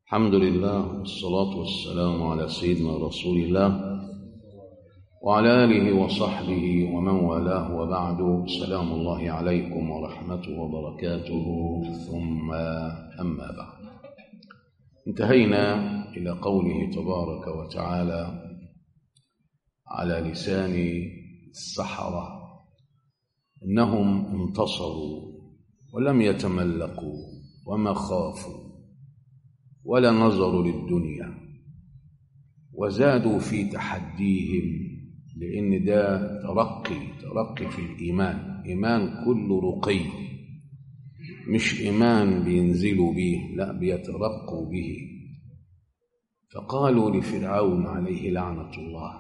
الحمد لله والصلاة والسلام على سيدنا رسول الله وعلى آله وصحبه ومن والاه وبعد سلام الله عليكم ورحمته وبركاته ثم أما بعد انتهينا إلى قوله تبارك وتعالى على لسان السحرة إنهم انتصروا ولم يتملقوا وما خافوا ولا نظروا للدنيا وزادوا في تحديهم لأن ده ترقي ترقي في الإيمان إيمان كله رقي مش إيمان بينزلوا به لا بيترقوا به فقالوا لفرعون عليه لعنة الله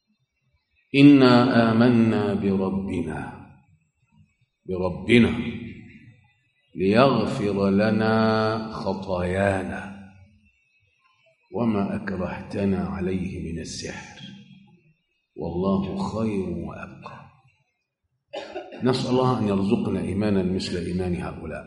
إنا آمنا بربنا بربنا ليغفر لنا خطايانا وما أكرهتنا عليه من السحر والله خير وأبقى نسأل الله أن يرزقنا إيمانا مثل إيمان هؤلاء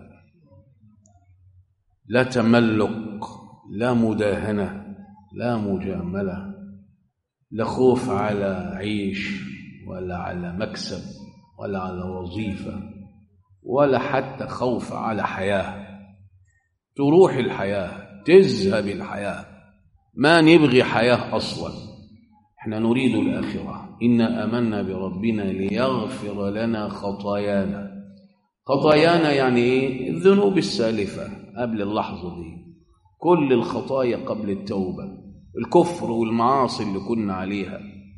لا تملق لا مداهنة لا مجاملة لا خوف على عيش ولا على مكسب ولا على وظيفة ولا حتى خوف على حياة تروح الحياة تذهب الحياة ما نبغي حياة أصلا احنا نريد الآخرة إنا أمنا بربنا ليغفر لنا خطايانا خطايانا يعني ايه الذنوب السالفة قبل اللحظة دي كل الخطايا قبل التوبة الكفر والمعاصي اللي كنا عليها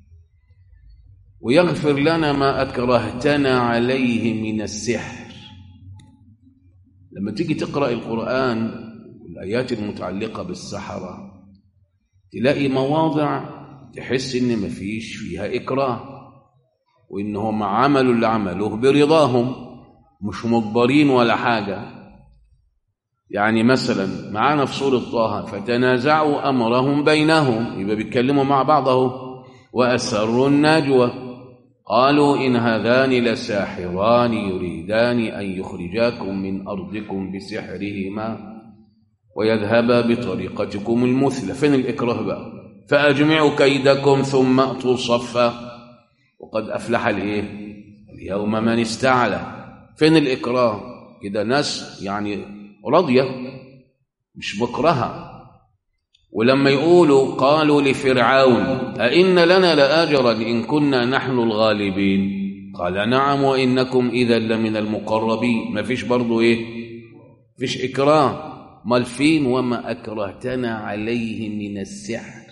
ويغفر لنا ما أكرهتنا عليه من السحر لما تيجي تقرأ القرآن والآيات المتعلقة بالسحرة تلاقي مواضع تحس إن مفيش فيها إكراه وإنهم عملوا اللي عملوه برضاهم مش مجبرين ولا حاجة يعني مثلا معانا في سورة طه فتنازعوا أمرهم بينهم يبقى بيتكلموا مع بعض اهو وأسروا النجوى قالوا إن هذان لساحران يريدان أن يخرجاكم من أرضكم بسحرهما ويذهبا بطريقتكم المثلى فين الإكراه بقى فأجمعوا كيدكم ثم أتوا صفا وقد أفلح الإيه اليوم من استعلى فين الإكراه كده ناس يعني راضية مش بكرهة ولما يقولوا قالوا لفرعون أئن لنا لأجرا إن كنا نحن الغالبين قال نعم وإنكم إذا لمن المقربين ما فيش برضو إيه فيش إكراه مال فين وما أكرهتنا عليه من السحر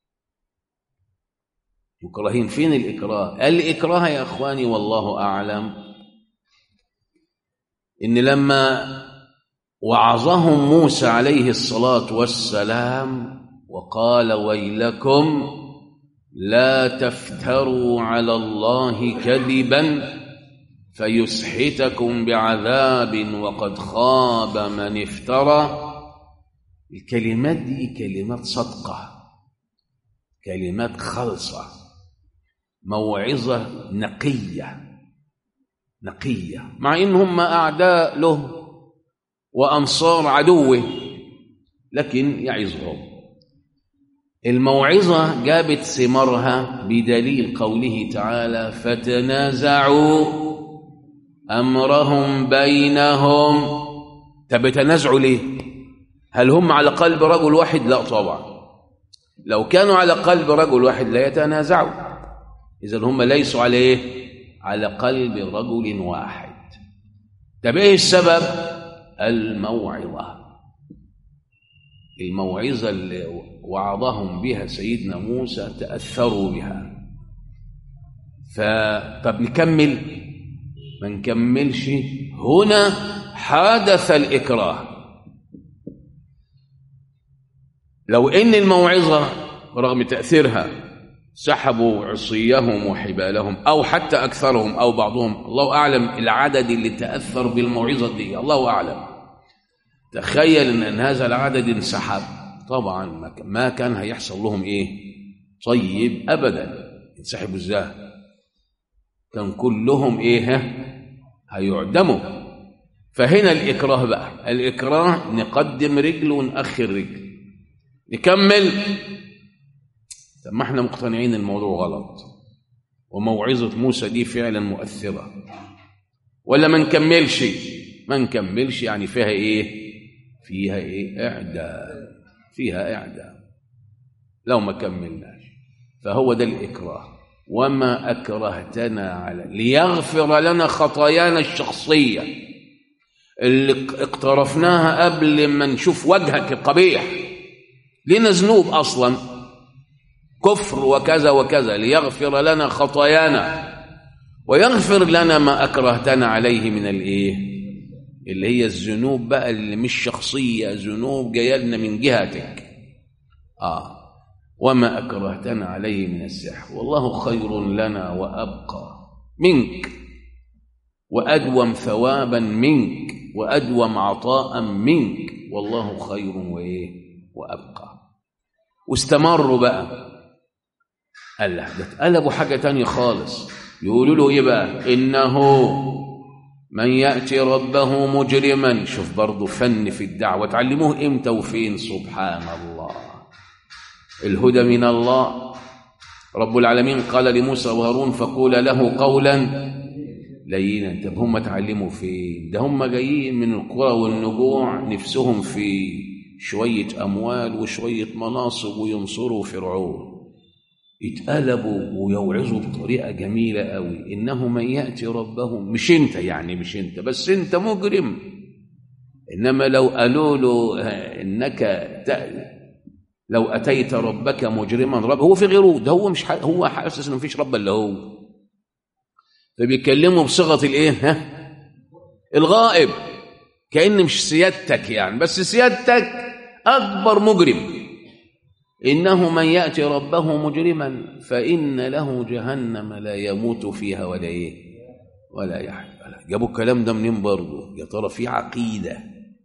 مكرهين فين الإكراه الإكراه يا أخواني والله أعلم إن لما وعظهم موسى عليه الصلاة والسلام وقال ويلكم لا تفتروا على الله كذبا فيسحتكم بعذاب وقد خاب من افترى الكلمات دي كلمات صدقة كلمات خالصة موعظة نقية نقية مع إن هم أعداء له وأنصار عدوه لكن يعظهم الموعظة جابت ثمرها بدليل قوله تعالى فتنازعوا أمرهم بينهم طب تنازعوا ليه هل هم على قلب رجل واحد لا طبعا لو كانوا على قلب رجل واحد لا يتنازعوا إذا هم ليسوا على إيه على قلب رجل واحد طب إيه السبب الموعظة الموعظة اللي وعظهم بها سيدنا موسى تأثروا بها فطب نكمل ما نكملش هنا حدث الإكراه لو إن الموعظة رغم تأثيرها سحبوا عصيهم وحبالهم أو حتى أكثرهم أو بعضهم الله أعلم العدد اللي تأثر بالموعظة دي الله أعلم تخيل أن هذا العدد انسحب طبعا ما كان هيحصل لهم إيه طيب أبدا انسحبوا إزاي كان كلهم إيه هيعدموا فهنا الإكراه بقى الإكراه نقدم رجل ونأخر رجل نكمل طب ما احنا مقتنعين الموضوع غلط وموعظة موسى دي فعلا مؤثرة ولا ما نكملش ما نكملش يعني فيها ايه فيها ايه اعدام فيها اعدام لو ما كملناش فهو ده الاكراه وما اكرهتنا على ليغفر لنا خطايانا الشخصيه اللي اقترفناها قبل ما نشوف وجهك القبيح لنا ذنوب اصلا كفر وكذا وكذا ليغفر لنا خطايانا ويغفر لنا ما اكرهتنا عليه من الايه اللي هي الذنوب بقى اللي مش شخصيه ذنوب جايه لنا من جهتك اه وما اكرهتنا عليه من السحر والله خير لنا وابقى منك وادوم ثوابا منك وادوم عطاء منك والله خير وايه وابقى واستمروا بقى قال له ده اتقلبوا حاجه تانية خالص يقولوا له ايه بقى انه من ياتي ربه مجرما شوف برضه فن في الدعوه تعلموه امتى وفين سبحان الله الهدى من الله رب العالمين قال لموسى وهارون فقول له قولا لينا طب هم اتعلموا فين ده هم جايين من القرى والنجوع نفسهم في شويه اموال وشويه مناصب وينصروا فرعون اتقلبوا ويوعظوا بطريقه جميله قوي انه من ياتي ربه مش انت يعني مش انت بس انت مجرم انما لو قالوا له انك لو اتيت ربك مجرما رب هو في غيره ده هو مش هو حاسس انه مفيش رب الا هو فبيتكلموا بصيغه الايه ها الغائب كان مش سيادتك يعني بس سيادتك اكبر مجرم انه من ياتي ربه مجرما فان له جهنم لا يموت فيها ولا ايه ولا يحيا جابوا الكلام ده منين برضه يا ترى في عقيده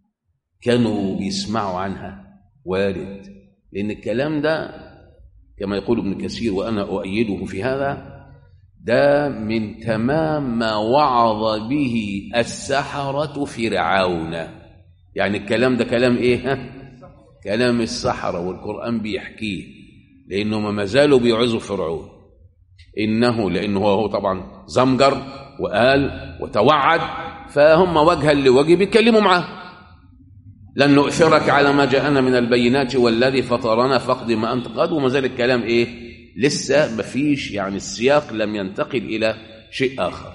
كانوا بيسمعوا عنها وارد لأن الكلام ده كما يقول ابن كثير وأنا أؤيده في هذا ده من تمام ما وعظ به السحرة فرعون يعني الكلام ده كلام إيه ها؟ كلام السحرة والقرآن بيحكيه لأنه ما زالوا بيعظوا فرعون إنه لأنه هو طبعا زمجر وقال وتوعد فهم وجها لوجه بيتكلموا معاه لن نؤثرك على ما جاءنا من البينات والذي فطرنا فاقض ما انت قد وما زال الكلام ايه لسه ما فيش يعني السياق لم ينتقل الى شيء اخر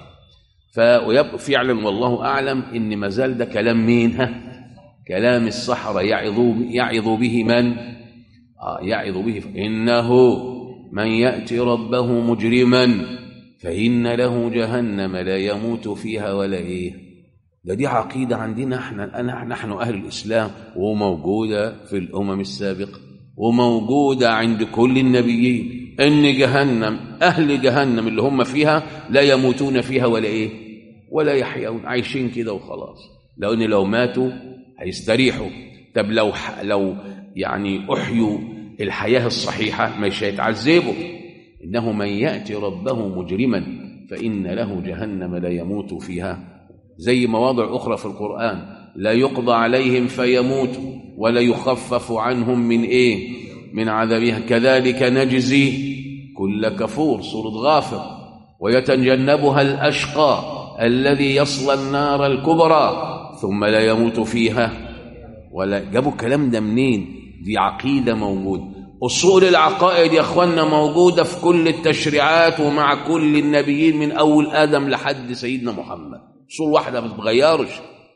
فيبقى فعلا والله اعلم ان ما زال ده كلام مين ها كلام السحرة يعظ يعظ به من آه يعظ به انه من ياتي ربه مجرما فان له جهنم لا يموت فيها ولا ايه ده دي عقيدة عندنا احنا أنا نحن أهل الإسلام وموجودة في الأمم السابقة وموجودة عند كل النبيين إن جهنم أهل جهنم اللي هم فيها لا يموتون فيها ولا إيه ولا يحيون عايشين كده وخلاص لأن لو ماتوا هيستريحوا طب لو لو يعني أحيوا الحياة الصحيحة مش هيتعذبوا إنه من يأتي ربه مجرما فإن له جهنم لا يموت فيها زي مواضع أخرى في القرآن لا يقضى عليهم فيموتوا ولا يخفف عنهم من إيه من عذابها كذلك نجزي كل كفور سورة غافر ويتجنبها الأشقى الذي يصلى النار الكبرى ثم لا يموت فيها ولا جابوا الكلام ده منين دي عقيدة موجودة أصول العقائد يا أخوانا موجودة في كل التشريعات ومع كل النبيين من أول آدم لحد سيدنا محمد اصول واحده ما بتتغيرش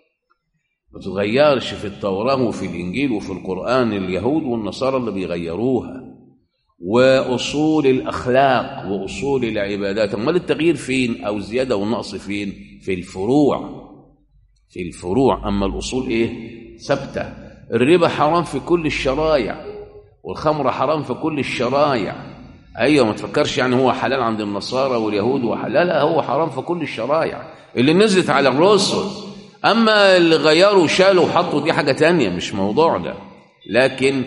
ما بتتغيرش في التوراه وفي الانجيل وفي القران اليهود والنصارى اللي بيغيروها واصول الاخلاق واصول العبادات امال التغيير فين او الزياده والنقص فين في الفروع في الفروع اما الاصول ايه ثابته الربا حرام في كل الشرايع والخمر حرام في كل الشرايع ايوه ما تفكرش يعني هو حلال عند النصارى واليهود وحلال لا هو حرام في كل الشرايع اللي نزلت على الرسل اما اللي غيروا وشالوا وحطوا دي حاجه تانية مش موضوع ده لكن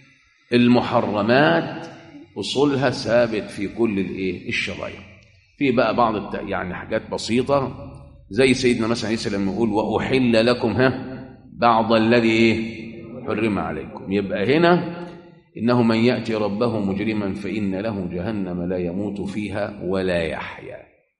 المحرمات اصولها ثابت في كل الايه الشرايع في بقى بعض الت... يعني حاجات بسيطه زي سيدنا مثلا عيسى لما يقول واحل لكم ها بعض الذي ايه حرم عليكم يبقى هنا إنه من يأتي ربه مجرما فإن له جهنم لا يموت فيها ولا يحيا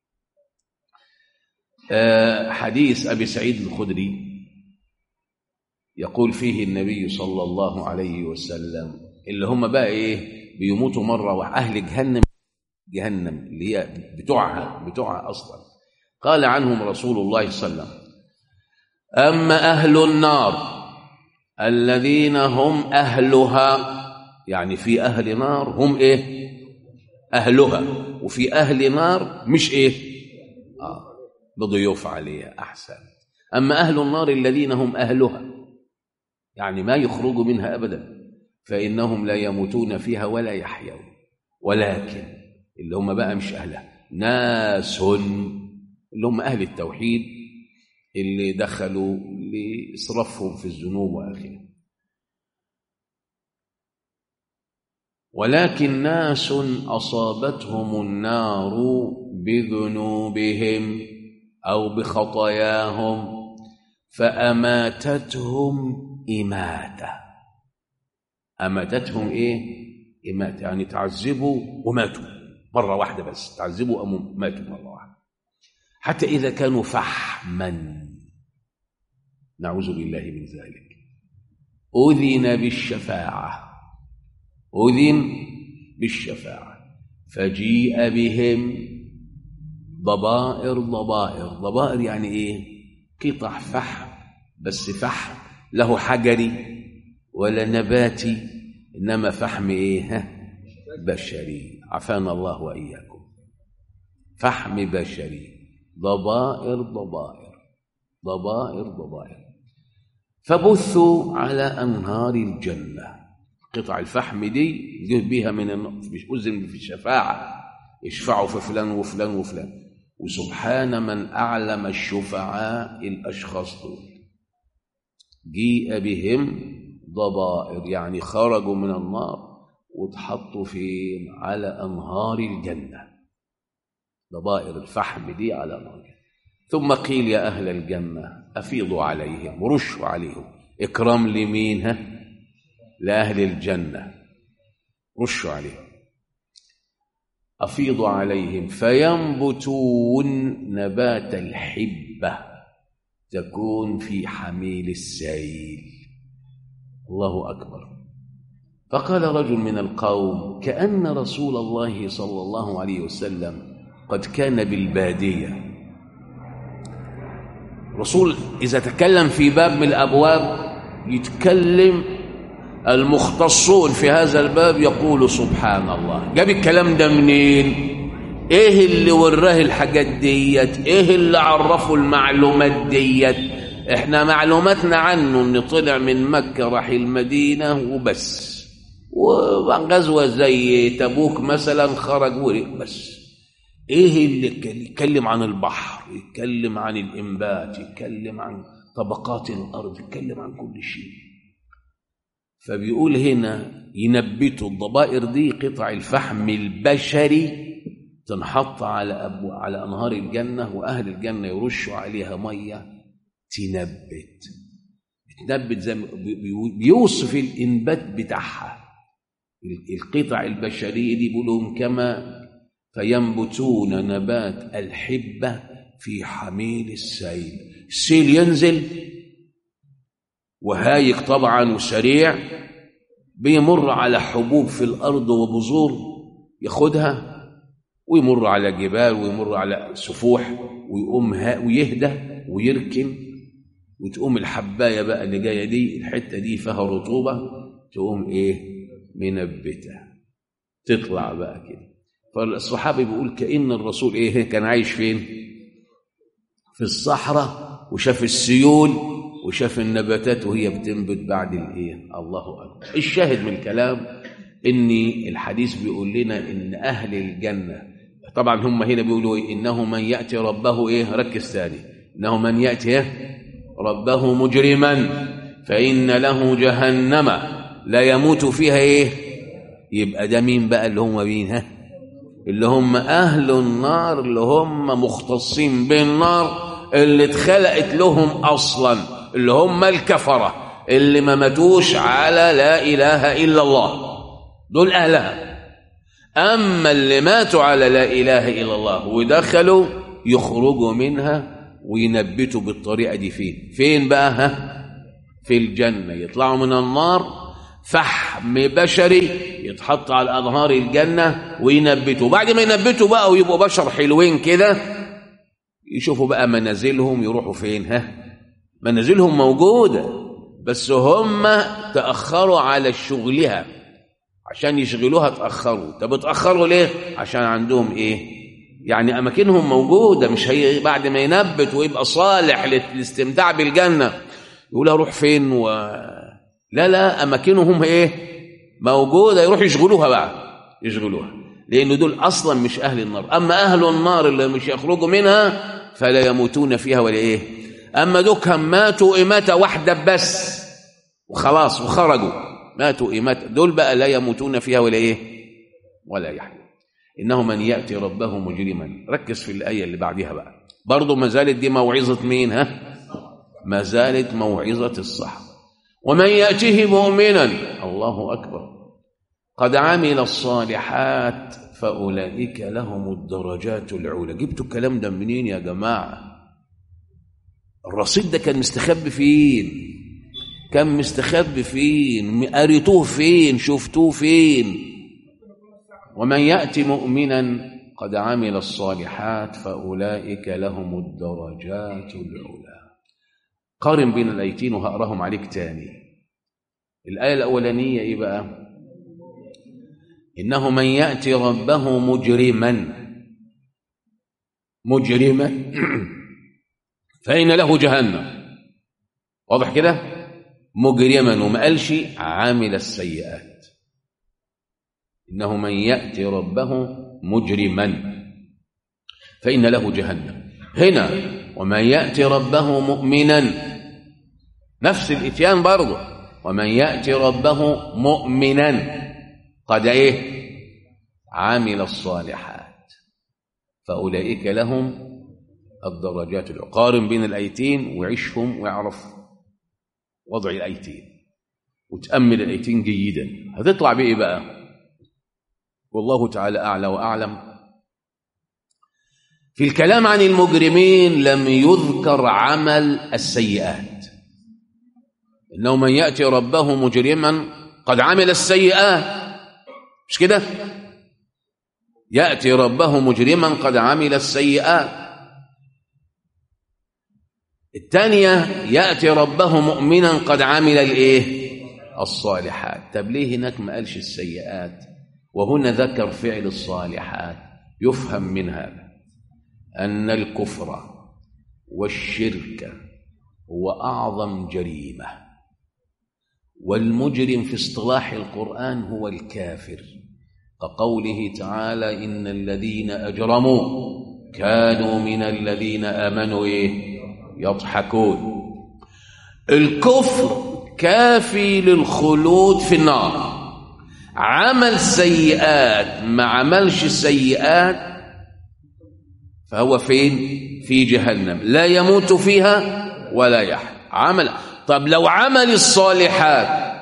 آه، حديث أبي سعيد الخدري يقول فيه النبي صلى الله عليه وسلم اللي هم بقى إيه بيموتوا مرة وأهل جهنم جهنم اللي هي بتوعها بتوعها أصلا قال عنهم رسول الله صلى الله عليه وسلم أما أهل النار الذين هم أهلها يعني في أهل نار هم إيه أهلها وفي أهل نار مش إيه آه بضيوف عليها أحسن أما أهل النار الذين هم أهلها يعني ما يخرجوا منها أبدا فإنهم لا يموتون فيها ولا يحيون ولكن اللي هم بقى مش أهلها ناس اللي هم أهل التوحيد اللي دخلوا لإسرافهم في الذنوب وآخره ولكن ناس أصابتهم النار بذنوبهم أو بخطاياهم فأماتتهم إماتة أماتتهم إيه؟ إماتة يعني تعذبوا وماتوا مرة واحدة بس تعذبوا أو ماتوا مرة واحدة حتى إذا كانوا فحما نعوذ بالله من ذلك أذن بالشفاعة أذن بالشفاعة فجيء بهم ضبائر ضبائر ضبائر يعني إيه قطع فحم بس فحم له حجري ولا نباتي إنما فحم إيه ها بشري عفانا الله وإياكم فحم بشري ضبائر ضبائر ضبائر ضبائر فبثوا على أنهار الجنة قطع الفحم دي جه بيها من مش أذن في الشفاعة يشفعوا في فلان وفلان وفلان وسبحان من أعلم الشفعاء الأشخاص دول جيء بهم ضبائر يعني خرجوا من النار واتحطوا في على أنهار الجنة ضبائر الفحم دي على نار ثم قيل يا أهل الجنة أفيضوا عليهم رشوا عليهم إكرام لمين ها لأهل الجنة رشوا عليهم أفيض عليهم فينبتون نبات الحبة تكون في حميل السيل الله أكبر فقال رجل من القوم كأن رسول الله صلى الله عليه وسلم قد كان بالبادية رسول إذا تكلم في باب من الأبواب يتكلم المختصون في هذا الباب يقول سبحان الله جاب الكلام ده منين ايه اللي وراه الحاجات ديت ايه اللي عرفه المعلومات ديت احنا معلوماتنا عنه ان طلع من مكة راح المدينة وبس وغزوة زي تبوك مثلا خرج ورق بس ايه اللي يتكلم عن البحر يتكلم عن الانبات يتكلم عن طبقات الارض يتكلم عن كل شيء فبيقول هنا ينبتوا الضبائر دي قطع الفحم البشري تنحط على أبو على أنهار الجنة وأهل الجنة يرشوا عليها مية تنبت بتنبت زي بيوصف الإنبات بتاعها القطع البشرية دي بيقولهم كما فينبتون نبات الحبة في حميل السيل السيل ينزل وهايق طبعا وسريع بيمر على حبوب في الأرض وبذور ياخدها ويمر على جبال ويمر على سفوح ويقوم ويهدى ويركن وتقوم الحبايه بقى اللي جايه دي الحته دي فيها رطوبه تقوم ايه منبته تطلع بقى كده فالصحابي بيقول كأن الرسول ايه كان عايش فين في الصحراء وشاف السيول وشاف النباتات وهي بتنبت بعد الايه الله اكبر الشاهد من الكلام ان الحديث بيقول لنا ان اهل الجنه طبعا هم هنا بيقولوا إيه؟ انه من ياتي ربه ايه ركز ثاني انه من ياتي إيه؟ ربه مجرما فان له جهنم لا يموت فيها ايه يبقى ده مين بقى اللي هم مين ها اللي هم اهل النار اللي هم مختصين بالنار اللي اتخلقت لهم اصلا اللي هم الكفره اللي ما ماتوش على لا اله الا الله دول أهلها أما اللي ماتوا على لا إله إلا الله ودخلوا يخرجوا منها وينبتوا بالطريقة دي فين فين بقى ها في الجنة يطلعوا من النار فحم بشري يتحط على أنهار الجنة وينبتوا بعد ما ينبتوا بقى ويبقوا بشر حلوين كده يشوفوا بقى منازلهم يروحوا فين ها منازلهم موجودة بس هم تأخروا على شغلها عشان يشغلوها تأخروا طب اتأخروا ليه عشان عندهم ايه يعني أماكنهم موجودة مش هي بعد ما ينبت ويبقى صالح للاستمتاع بالجنة يقول اروح فين و... لا لا أماكنهم ايه موجودة يروح يشغلوها بقى يشغلوها لأن دول أصلا مش أهل النار أما أهل النار اللي مش يخرجوا منها فلا يموتون فيها ولا إيه أما دوكهم ماتوا إماتة واحدة بس وخلاص وخرجوا ماتوا إماتة دول بقى لا يموتون فيها ولا إيه ولا يحيون إنه من يأتي ربه مجرما ركز في الآية اللي بعدها بقى برضو ما زالت دي موعظة مين ها ما زالت موعظة الصحابة ومن يأته مؤمنا الله أكبر قد عمل الصالحات فأولئك لهم الدرجات العلى جبتوا الكلام ده منين يا جماعة الرصيد ده كان مستخبي فين كان مستخبي فين قريتوه فين شفتوه فين ومن يأتي مؤمنا قد عمل الصالحات فأولئك لهم الدرجات العلى قارن بين الآيتين وهقراهم عليك تاني الآية الأولانية إيه بقى إنه من يأتي ربه مجرما مجرما فإن له جهنم واضح كده مجرما وما قالش عامل السيئات إنه من يأتي ربه مجرما فإن له جهنم هنا ومن يأتي ربه مؤمنا نفس الإتيان برضه ومن يأتي ربه مؤمنا قد إيه عامل الصالحات فأولئك لهم الدرجات قارن بين الآيتين وعيشهم واعرف وضع الآيتين وتأمل الآيتين جيدا هتطلع بإيه بقى والله تعالى أعلى وأعلم في الكلام عن المجرمين لم يذكر عمل السيئات إنه من يأتي ربه مجرما قد عمل السيئات مش كده يأتي ربه مجرما قد عمل السيئات الثانية يأتي ربه مؤمنا قد عمل الايه الصالحات طب ليه هناك ما قالش السيئات وهنا ذكر فعل الصالحات يفهم من هذا أن الكفر والشرك هو أعظم جريمة والمجرم في اصطلاح القرآن هو الكافر كقوله تعالى إن الذين أجرموا كانوا من الذين آمنوا إيه يضحكون الكفر كافي للخلود في النار عمل سيئات ما عملش سيئات فهو فين في جهنم لا يموت فيها ولا يحيا عمل طب لو عمل الصالحات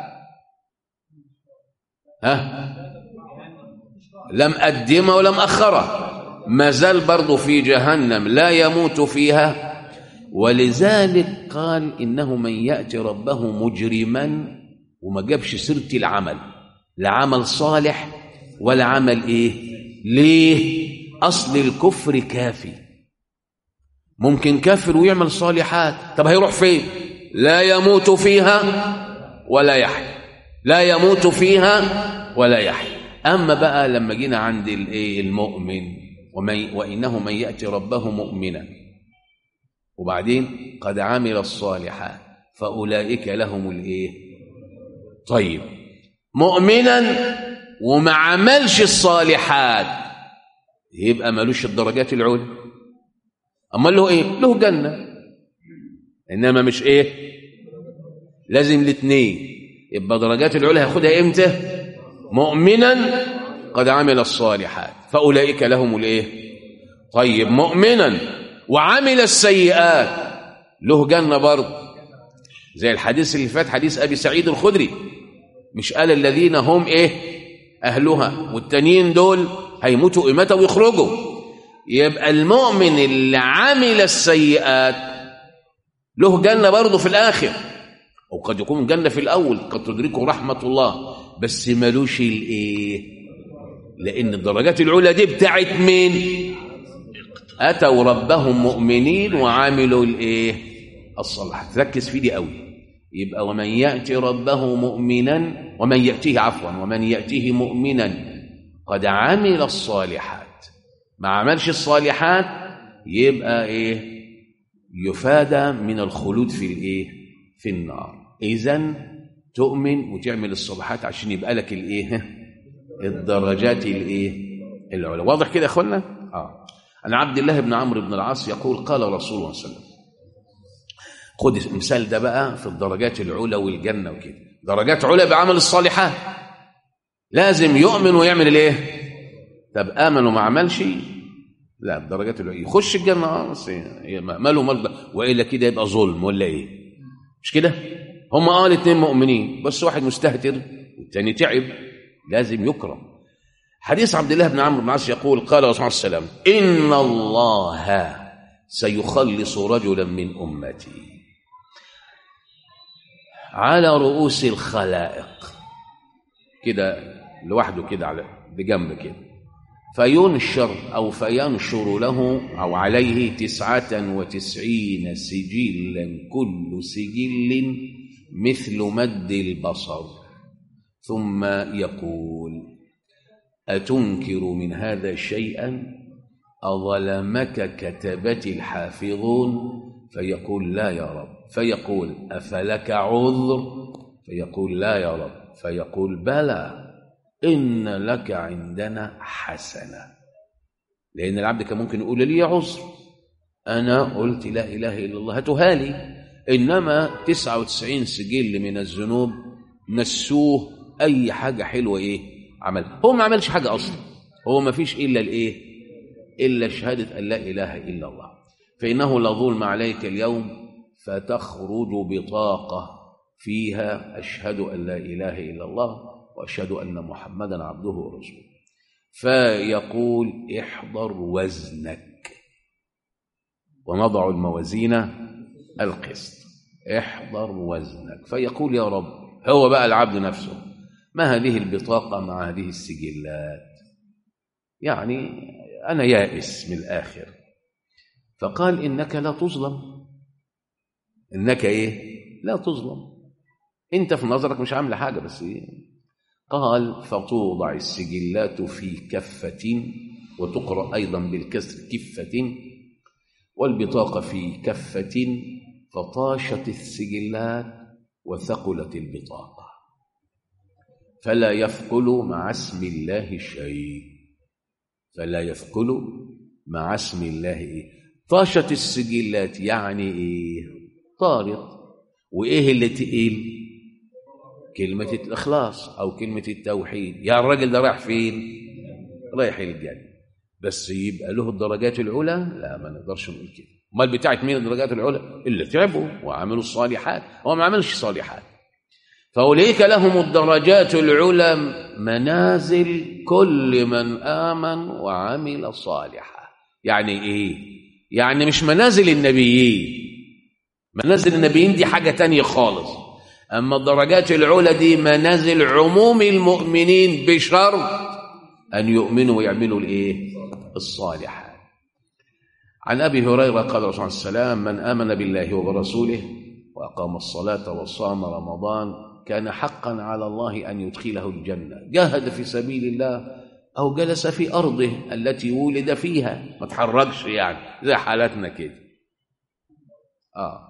ها لم أقدمه ولم أخره ما زال برضه في جهنم لا يموت فيها ولذلك قال إنه من يأتي ربه مجرما وما جابش سيرة العمل لا عمل صالح ولا عمل إيه ليه أصل الكفر كافي ممكن كافر ويعمل صالحات طب هيروح فين لا يموت فيها ولا يحيا لا يموت فيها ولا يحيا أما بقى لما جينا عند المؤمن ومن وإنه من يأتي ربه مؤمنا وبعدين قد عمل الصالحات فأولئك لهم الإيه طيب مؤمنا وما عملش الصالحات يبقى ملوش الدرجات العلى أما له إيه له جنة إنما مش إيه لازم الاثنين يبقى درجات العلى هياخدها إمتى مؤمنا قد عمل الصالحات فأولئك لهم الإيه طيب مؤمنا وعمل السيئات له جنة برضه زي الحديث اللي فات حديث أبي سعيد الخدري مش قال الذين هم إيه اهلها والتانيين دول هيموتوا امتى ويخرجوا يبقى المؤمن اللي عمل السيئات له جنه برضه في الاخر او قد يكون جنه في الاول قد تدركه رحمه الله بس ملوش الايه لان الدرجات العلى دي بتاعت مين اتوا ربهم مؤمنين وعملوا الايه الصالحات ركز في دي قوي يبقى ومن ياتي ربه مؤمنا ومن ياتيه عفوا ومن ياتيه مؤمنا قد عمل الصالحات ما عملش الصالحات يبقى ايه يفادى من الخلود في الايه في النار اذا تؤمن وتعمل الصالحات عشان يبقى لك الايه الدرجات الايه العلى واضح كده يا اخوانا اه عن عبد الله بن عمرو بن العاص يقول قال رسول الله صلى الله عليه وسلم خد المثال ده بقى في الدرجات العلى والجنه وكده درجات علا بعمل الصالحات لازم يؤمن ويعمل الايه طب امن وما عملش لا الدرجات العلى يخش الجنه اه بس ماله مال والا كده يبقى ظلم ولا ايه مش كده هم اه الاثنين مؤمنين بس واحد مستهتر والتاني تعب لازم يكرم حديث عبد الله بن عمرو بن العاص يقول قال رسول الله صلى الله عليه وسلم ان الله سيخلص رجلا من امتي على رؤوس الخلائق كده لوحده كده على بجنب كده فينشر أو فينشر له أو عليه تسعة وتسعين سجلا كل سجل مثل مد البصر ثم يقول أتنكر من هذا شيئا أظلمك كتبت الحافظون فيقول لا يا رب فيقول أفلك عذر فيقول لا يا رب فيقول بلى إن لك عندنا حسنة لأن العبد كان ممكن يقول لي عذر أنا قلت لا إله إلا الله هاتوها لي إنما 99 سجل من الذنوب نسوه أي حاجة حلوة إيه عمل هو ما عملش حاجة أصلا هو ما فيش إلا الإيه إلا شهادة أن لا إله إلا الله فإنه لا ظلم عليك اليوم فتخرج بطاقة فيها أشهد أن لا إله إلا الله وأشهد أن محمدا عبده ورسوله فيقول احضر وزنك ونضع الموازين القسط احضر وزنك فيقول يا رب هو بقى العبد نفسه ما هذه البطاقة مع هذه السجلات يعني أنا يائس من الآخر فقال إنك لا تظلم إنك إيه لا تظلم أنت في نظرك مش عامل حاجة بس إيه قال فتوضع السجلات في كفة وتقرأ أيضا بالكسر كفة والبطاقة في كفة فطاشت السجلات وثقلت البطاقة فلا يثقل مع اسم الله شيء فلا يثقل مع اسم الله إيه طاشت السجلات يعني إيه طارت وإيه اللي تقيل كلمة الإخلاص أو كلمة التوحيد يا الراجل ده رايح فين رايح الجنة بس يبقى له الدرجات العلى لا ما نقدرش نقول كده امال بتاعت مين الدرجات العلى اللي تعبوا وعملوا الصالحات هو ما عملش صالحات فأولئك لهم الدرجات العلى منازل كل من آمن وعمل صالحا يعني إيه يعني مش منازل النبيين منازل النبيين دي حاجة تانية خالص أما الدرجات العلى دي منازل عموم المؤمنين بشرط أن يؤمنوا ويعملوا الإيه الصالحات عن أبي هريرة قال رسول الله السلام من آمن بالله وبرسوله وأقام الصلاة وصام رمضان كان حقا على الله أن يدخله الجنة جاهد في سبيل الله أو جلس في أرضه التي ولد فيها ما تحركش يعني زي حالاتنا كده آه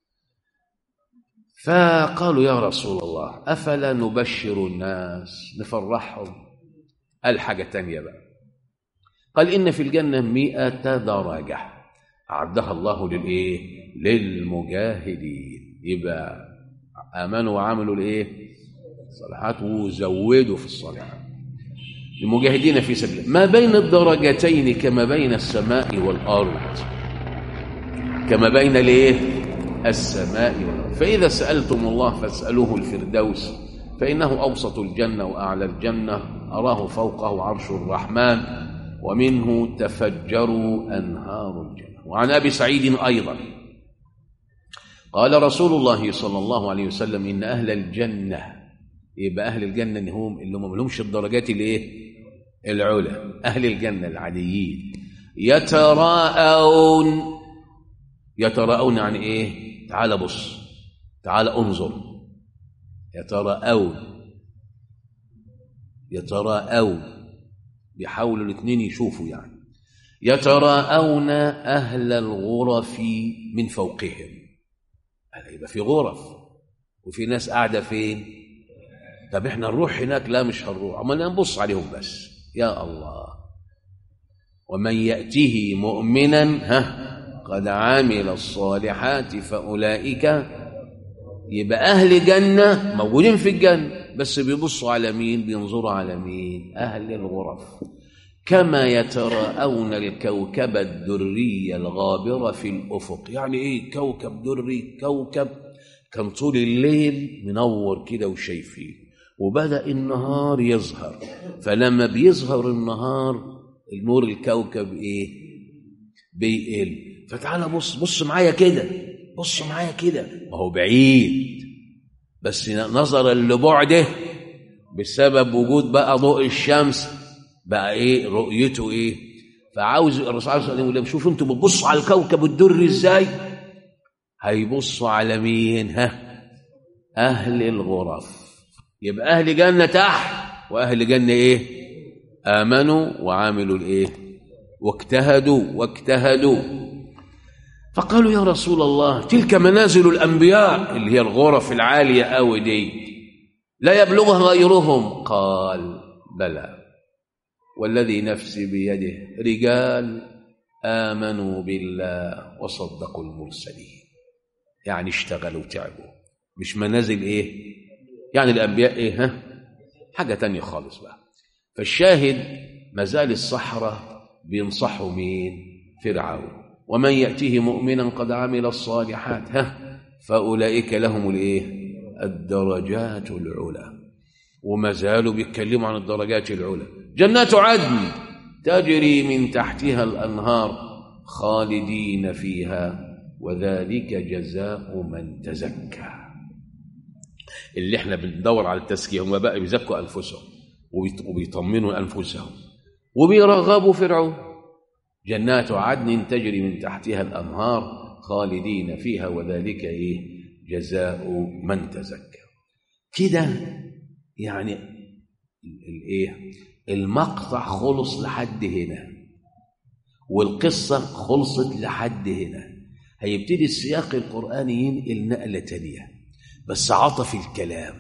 فقالوا يا رسول الله أفلا نبشر الناس نفرحهم قال حاجة تانية بقى قال إن في الجنة مئة درجة أعدها الله للإيه للمجاهدين يبقى آمنوا وعملوا الإيه الصالحات وزودوا في الصالحات المجاهدين في سبيل الله ما بين الدرجتين كما بين السماء والأرض كما بين الإيه السماء والأرض فإذا سألتم الله فاسألوه الفردوس فإنه أوسط الجنة وأعلى الجنة أراه فوقه عرش الرحمن ومنه تفجروا أنهار الجنة وعن أبي سعيد أيضا قال رسول الله صلى الله عليه وسلم إن أهل الجنة يبقى أهل الجنة إن هم اللي هم لهمش الدرجات الإيه؟ العلى أهل الجنة العاديين يتراءون يتراءون عن إيه؟ تعال بص تعال انظر يتراءون يتراءون بيحاولوا الاثنين يشوفوا يعني يتراءون أهل الغرف من فوقهم يبقى في غرف وفي ناس قاعدة فين طب احنا نروح هناك لا مش هنروح عمالنا نبص عليهم بس يا الله ومن يأته مؤمنا ها قد عمل الصالحات فأولئك يبقى أهل جنة موجودين في الجنة بس بيبصوا على مين بينظروا على مين أهل الغرف كما يتراءون الكوكب الدري الغابر في الأفق يعني إيه كوكب دري كوكب كان طول الليل منور كده وشايفين وبدأ النهار يظهر فلما بيظهر النهار النور الكوكب إيه بيقل فتعالى بص بص معايا كده بص معايا كده ما هو بعيد بس نظرا لبعده بسبب وجود بقى ضوء الشمس بقى ايه رؤيته ايه فعاوز الرسول صلى الله عليه وسلم شوفوا انتوا بتبصوا على الكوكب الدري ازاي هيبصوا على مين ها اهل الغرف يبقى اهل جنه تحت واهل جنه ايه امنوا وعملوا الايه واجتهدوا واجتهدوا فقالوا يا رسول الله تلك منازل الانبياء اللي هي الغرف العاليه قوي دي لا يبلغها غيرهم قال بلى والذي نفسي بيده رجال آمنوا بالله وصدقوا المرسلين يعني اشتغلوا وتعبوا مش منازل ايه يعني الأنبياء ايه ها حاجة تانية خالص بقى فالشاهد مازال الصحراء بينصحوا مين فرعون ومن يأتيه مؤمنا قد عمل الصالحات ها فأولئك لهم الايه الدرجات العلى وما زالوا بيتكلموا عن الدرجات العلى جنات عدن تجري من تحتها الأنهار خالدين فيها وذلك جزاء من تزكى اللي احنا بندور على التزكية هم بقى بيزكوا أنفسهم وبيطمنوا أنفسهم وبيرغبوا فرعون جنات عدن تجري من تحتها الأنهار خالدين فيها وذلك إيه جزاء من تزكى كده يعني الايه المقطع خلص لحد هنا والقصة خلصت لحد هنا هيبتدي السياق القرآني ينقل نقلة تانية بس عطف الكلام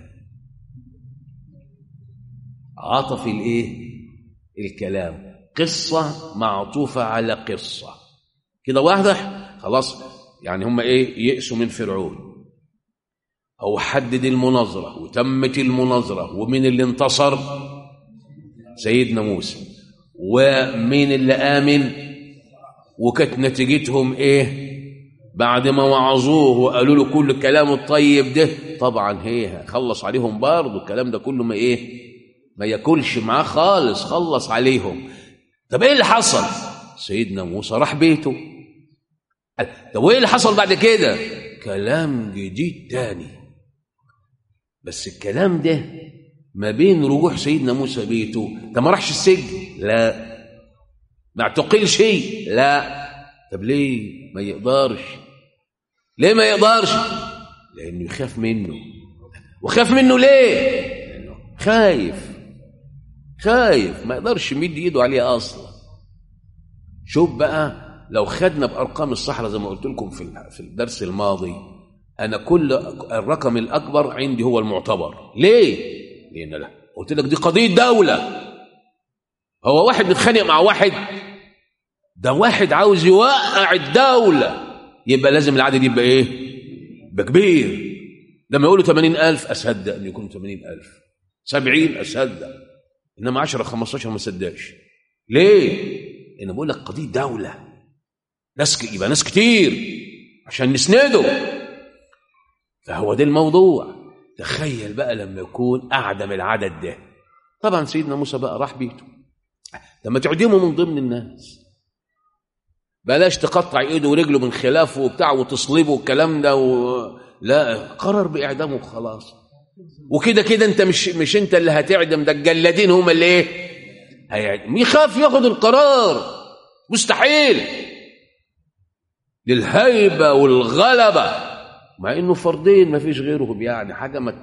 عطف الايه الكلام قصة معطوفة على قصة كده واضح خلاص يعني هم ايه يئسوا من فرعون أو حدد المناظرة وتمت المناظرة ومين اللي انتصر سيدنا موسى ومين اللي آمن وكانت نتيجتهم إيه بعد ما وعظوه وقالوا له كل الكلام الطيب ده طبعا هي خلص عليهم برضه الكلام ده كله ما إيه ما ياكلش معاه خالص خلص عليهم طب إيه اللي حصل سيدنا موسى راح بيته طب وإيه اللي حصل بعد كده كلام جديد تاني بس الكلام ده ما بين رجوع سيدنا موسى بيته ده ما راحش السجن لا ما اعتقل شيء لا طب ليه ما يقدرش ليه ما يقدرش لانه يخاف منه وخاف منه ليه لانه خايف خايف ما يقدرش يمد ايده عليه اصلا شوف بقى لو خدنا بارقام الصحراء زي ما قلت لكم في في الدرس الماضي انا كل الرقم الاكبر عندي هو المعتبر ليه لان لا قلت لك دي قضيه دوله هو واحد بيتخانق مع واحد ده واحد عاوز يوقع الدوله يبقى لازم العدد يبقى ايه يبقى كبير لما يقولوا 80000 اصدق ان يكونوا 80000 70 اصدق انما 10 15 ما صدقش ليه انا بقول لك قضيه دوله ناس ك... يبقى ناس كتير عشان نسنده فهو ده الموضوع تخيل بقى لما يكون أعدم العدد ده طبعا سيدنا موسى بقى راح بيته لما تعدمه من ضمن الناس بلاش تقطع ايده ورجله من خلافه وبتاع وتصلبه والكلام ده و... لا قرر باعدامه وخلاص وكده كده انت مش مش انت اللي هتعدم ده الجلادين هم اللي ايه هيعدم يخاف ياخد القرار مستحيل للهيبه والغلبه مع انه فردين ما فيش غيرهم يعني حاجه ما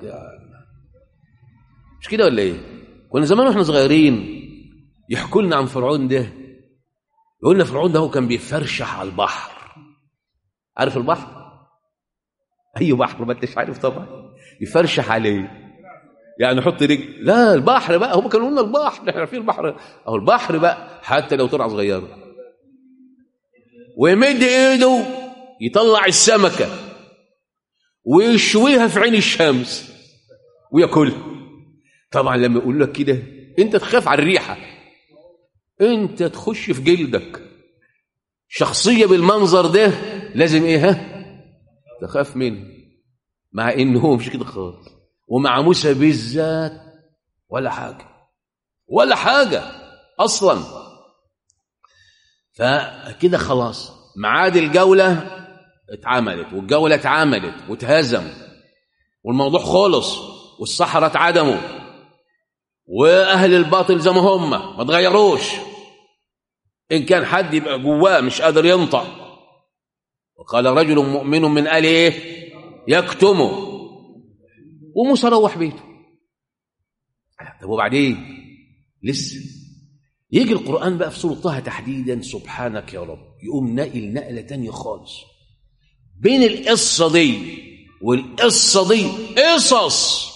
مش كده ولا ايه كنا زمان واحنا صغيرين يحكوا لنا عن فرعون ده يقول لنا فرعون ده هو كان بيفرشح على البحر عارف البحر اي بحر ما انتش عارف طبعا يفرشح عليه يعني حط رجل لا البحر بقى هم كانوا قلنا البحر احنا عارفين البحر او البحر بقى حتى لو طلع صغيره ويمد ايده يطلع السمكه ويشويها في عين الشمس وياكلها طبعا لما يقول لك كده انت تخاف على الريحه انت تخش في جلدك شخصيه بالمنظر ده لازم ايه ها تخاف منه مع انه هو مش كده خالص ومع موسى بالذات ولا حاجه ولا حاجه اصلا فكده خلاص ميعاد الجوله اتعملت والجوله اتعملت واتهزم والموضوع خلص والصحراء اتعدموا واهل الباطل زي ما هم ما تغيروش ان كان حد يبقى جواه مش قادر ينطق وقال رجل مؤمن من ال ايه يكتمه وموسى روح بيته طب وبعدين لسه يجي القرآن بقى في سورة طه تحديدا سبحانك يا رب يقوم نقل نقلة تانية خالص بين القصة دي والقصة دي قصص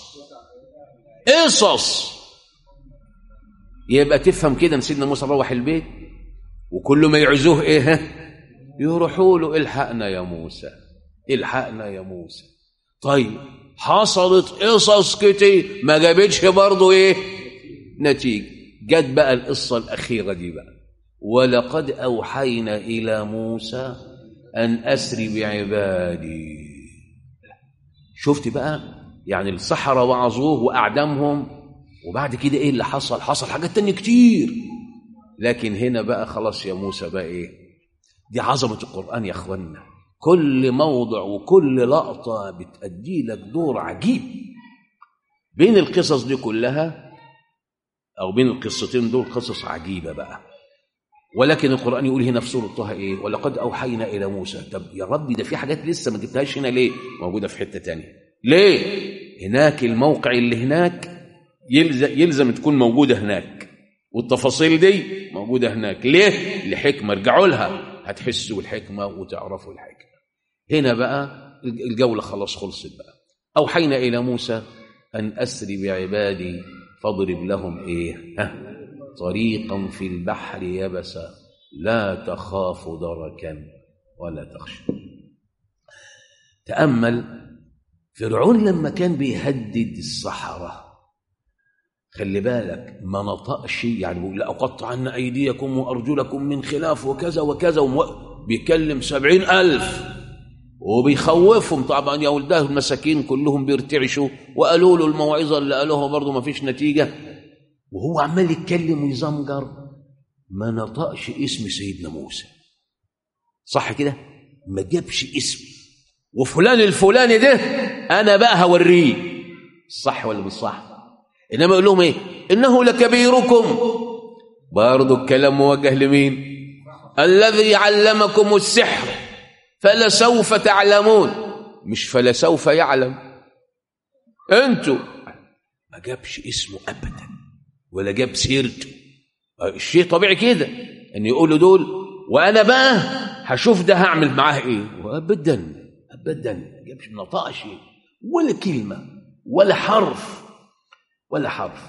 قصص يبقى تفهم كده ان سيدنا موسى روح البيت وكل ما يعزوه ايه يروحوا له الحقنا يا موسى الحقنا يا موسى طيب حصلت قصص كتير ما جابتش برضه ايه نتيجه جت بقى القصه الاخيره دي بقى ولقد اوحينا الى موسى ان اسري بعبادي شفت بقى يعني السحرة وعظوه واعدمهم وبعد كده ايه اللي حصل حصل حاجات تانية كتير لكن هنا بقى خلاص يا موسى بقى ايه دي عظمه القران يا اخوانا كل موضع وكل لقطة بتأدي لك دور عجيب بين القصص دي كلها أو بين القصتين دول قصص عجيبة بقى ولكن القرآن يقول هنا في سورة طه إيه ولقد أوحينا إلى موسى طب يا ربي ده في حاجات لسه ما جبتهاش هنا ليه موجودة في حتة تانية ليه هناك الموقع اللي هناك يلزم, يلزم تكون موجودة هناك والتفاصيل دي موجودة هناك ليه لحكمة ارجعوا لها هتحسوا الحكمة وتعرفوا الحكمة هنا بقى الجولة خلاص خلصت بقى أوحينا إلى موسى أن أسري بعبادي فاضرب لهم إيه ها طريقا في البحر يبسا لا تخاف دركا ولا تخشى تأمل فرعون لما كان بيهدد الصحراء خلي بالك ما نطقش يعني بيقول لأقطعن أيديكم وأرجلكم من خلاف وكذا وكذا بيكلم سبعين ألف وبيخوفهم طبعا يا ولده المساكين كلهم بيرتعشوا وقالوا له الموعظة اللي قالوها برضه ما فيش نتيجة وهو عمال يتكلم ويزمجر ما نطقش اسم سيدنا موسى صح كده ما جابش اسم وفلان الفلاني ده انا بقى هوريه صح ولا مش صح انما يقول لهم ايه انه لكبيركم برضه الكلام موجه لمين الذي علمكم السحر فلسوف تعلمون مش فلسوف يعلم انتوا ما جابش اسمه ابدا ولا جاب سيرته الشيء طبيعي كده ان يقولوا دول وانا بقى هشوف ده هعمل معاه ايه وابدا ابدا ما جابش ما نطقش ولا كلمه ولا حرف ولا حرف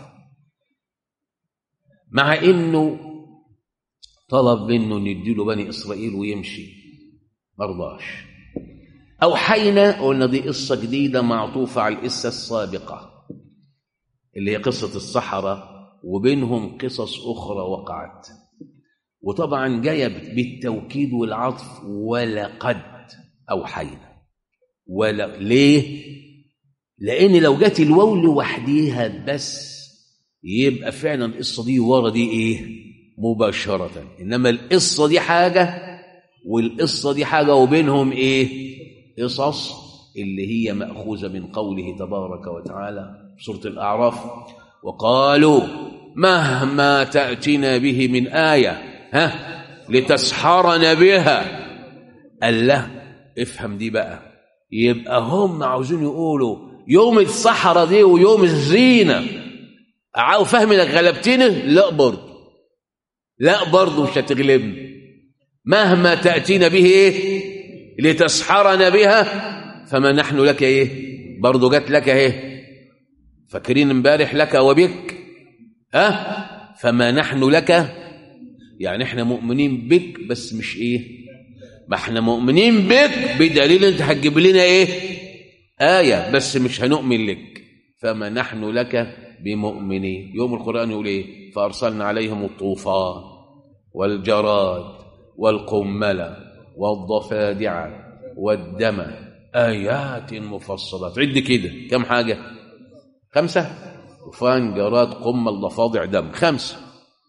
مع انه طلب منه ان يديله بني اسرائيل ويمشي ما رضاش اوحينا قلنا دي قصه جديده معطوفه على القصه السابقه اللي هي قصه الصحراء وبينهم قصص اخرى وقعت وطبعا جايه بالتوكيد والعطف ولقد اوحينا ولا ليه لان لو جت الواو لوحديها بس يبقى فعلا القصه دي ورا دي ايه مباشره انما القصه دي حاجه والقصه دي حاجه وبينهم ايه قصص اللي هي ماخوذه من قوله تبارك وتعالى سوره الاعراف وقالوا مهما تاتنا به من ايه ها لتسحرنا بها قال له افهم دي بقى يبقى هم عاوزين يقولوا يوم الصحراء دي ويوم الزينه عاو فهم انك غلبتني لا برضه لا برضه مش هتغلبني مهما تاتينا به ايه لتسحرنا بها فما نحن لك ايه برضه جت لك ايه فاكرين امبارح لك وبك ها أه؟ فما نحن لك يعني احنا مؤمنين بك بس مش ايه ما احنا مؤمنين بك بدليل انت هتجيب لنا ايه آية بس مش هنؤمن لك فما نحن لك بمؤمنين يوم القرآن يقول ايه فأرسلنا عليهم الطوفان والجراد والقمل والضفادع والدم آيات مفصلات عد كده كم حاجة خمسة طوفان جراد قمل ضفادع دم خمسة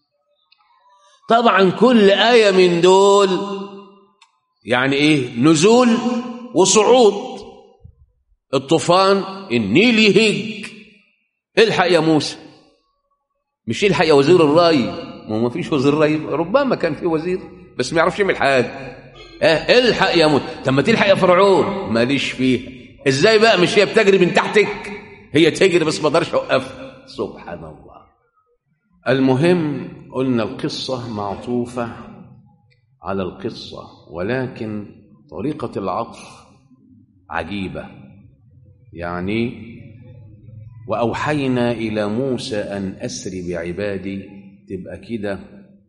طبعا كل آية من دول يعني ايه نزول وصعود الطوفان النيل يهج الحق يا موسى مش الحق يا وزير الري ما ما فيش وزير ري ربما كان في وزير بس ما يعرفش يعمل حاجه اه الحق يا موسى طب ما تلحق يا فرعون ماليش فيها ازاي بقى مش هي بتجري من تحتك هي تجري بس ما اقدرش اوقفها سبحان الله المهم قلنا القصه معطوفه على القصة ولكن طريقة العطف عجيبة يعني وأوحينا إلى موسى أن أسر بعبادي تبقى كده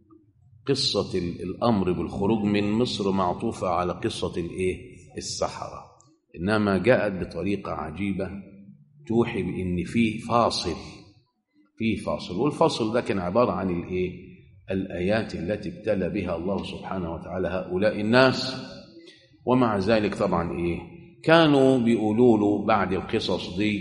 قصة الأمر بالخروج من مصر معطوفة على قصة الإيه؟ السحرة إنما جاءت بطريقة عجيبة توحي بإن في فاصل في فاصل والفاصل ده كان عبارة عن الإيه؟ الآيات التي ابتلى بها الله سبحانه وتعالى هؤلاء الناس ومع ذلك طبعا إيه كانوا بيقولوا له بعد القصص دي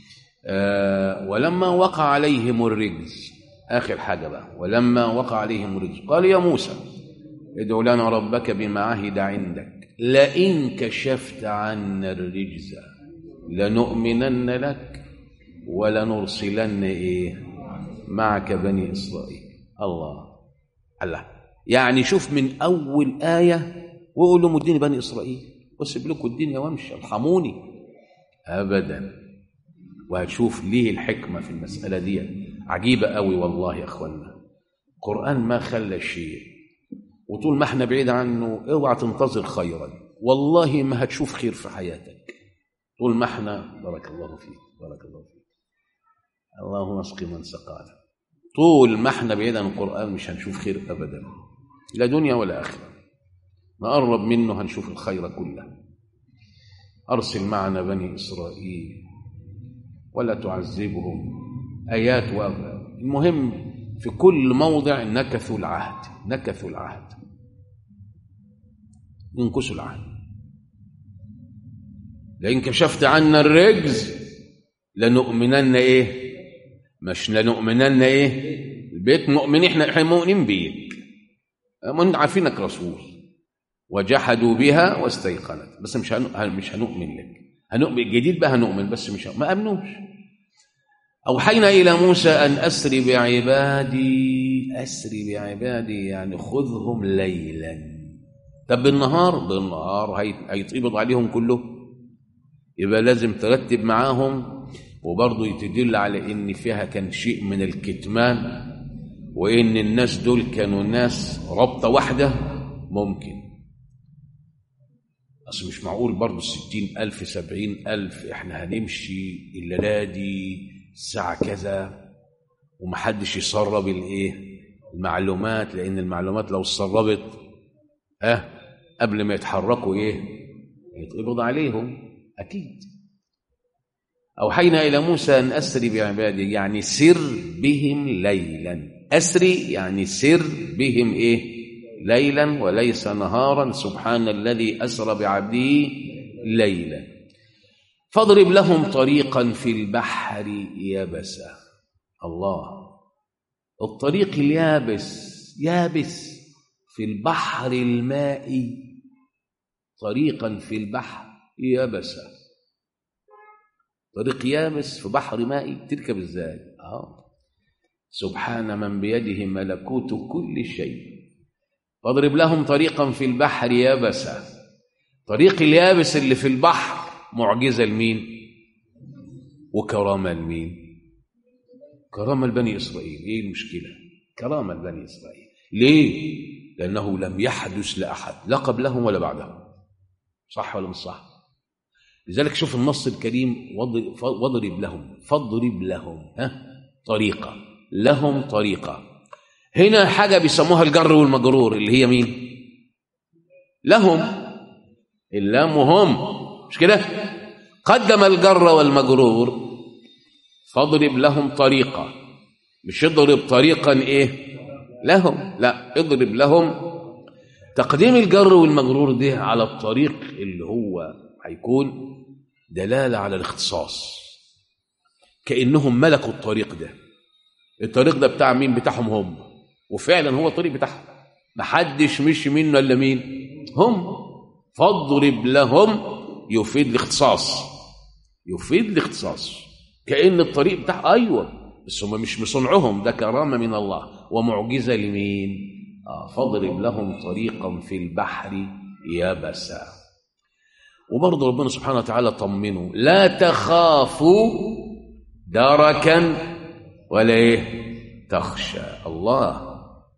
آه ولما وقع عليهم الرجز آخر حاجة بقى ولما وقع عليهم الرجز قال يا موسى ادع لنا ربك بما عهد عندك لئن كشفت عنا الرجز لنؤمنن لك ولنرسلن إيه معك بني إسرائيل الله الله يعني شوف من أول آية وقول لهم اديني بني إسرائيل واسيب لكم الدنيا وامشي ارحموني أبدا وهتشوف ليه الحكمة في المسألة دي عجيبة قوي والله يا أخوانا القرآن ما خلى شيء وطول ما احنا بعيد عنه اوعى تنتظر خيرا والله ما هتشوف خير في حياتك طول ما احنا بارك الله فيك بارك الله فيك اللهم اسقي من سقانا طول ما احنا بعيد عن القرآن مش هنشوف خير أبدا لا دنيا ولا آخرة نقرب منه هنشوف الخير كله أرسل معنا بني إسرائيل ولا تعذبهم آيات و... المهم في كل موضع نكثوا العهد نكثوا العهد ينكثوا العهد لئن كشفت عنا الرجز لنؤمنن ايه مش لنؤمنن ايه البيت مؤمن احنا احنا مؤمنين بيك من عارفينك رسول وجحدوا بها واستيقنت بس مش هن... مش هنؤمن لك هنؤمن جديد بقى هنؤمن بس مش ما امنوش اوحينا الى موسى ان اسر بعبادي اسر بعبادي يعني خذهم ليلا طب بالنهار بالنهار هيتقبض عليهم كلهم يبقى لازم ترتب معاهم وبرضه تدل على ان فيها كان شيء من الكتمان وان الناس دول كانوا ناس رابطه واحده ممكن اصل مش معقول برضه ستين ألف سبعين ألف احنا هنمشي الليلة دي الساعة كذا ومحدش يسرب الايه المعلومات لان المعلومات لو اتسربت اه قبل ما يتحركوا ايه يتقبض عليهم اكيد أوحينا إلى موسى أن أسري بعبادي يعني سر بهم ليلا أسري يعني سر بهم إيه ليلا وليس نهارا سبحان الذي أسرى بعبده ليلا فاضرب لهم طريقا في البحر يبسا الله الطريق اليابس يابس في البحر المائي طريقا في البحر يبسا طريق يابس في بحر مائي تركب ازاي اه سبحان من بيده ملكوت كل شيء فاضرب لهم طريقا في البحر يبسا طريق اليابس اللي في البحر معجزه لمين وكرامه لمين كرامه لبني اسرائيل ايه المشكله كرامه لبني اسرائيل ليه لانه لم يحدث لاحد لا قبلهم ولا بعدهم صح ولا مش صح لذلك شوف النص الكريم واضرب لهم فاضرب لهم ها طريقه لهم طريقه هنا حاجه بيسموها الجر والمجرور اللي هي مين لهم اللام هم مش كده قدم الجر والمجرور فاضرب لهم طريقه مش اضرب طريقا ايه لهم لا اضرب لهم تقديم الجر والمجرور ده على الطريق اللي هو هيكون دلاله على الاختصاص كانهم ملكوا الطريق ده الطريق ده بتاع مين بتاعهم هم وفعلا هو الطريق بتاعهم محدش مشي منه الا مين هم فاضرب لهم يفيد الاختصاص يفيد الاختصاص كأن الطريق بتاع أيوة بس هم مش بصنعهم ده كرامة من الله ومعجزة لمين آه فاضرب لهم طريقا في البحر يبسا وبرضه ربنا سبحانه وتعالى طمنه لا تخافوا دركا ولا ايه تخشى الله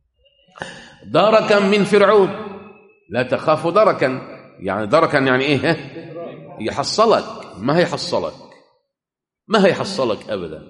دركا من فرعون لا تخافوا دركا يعني دركا يعني ايه يحصلك ما هيحصلك ما هيحصلك ابدا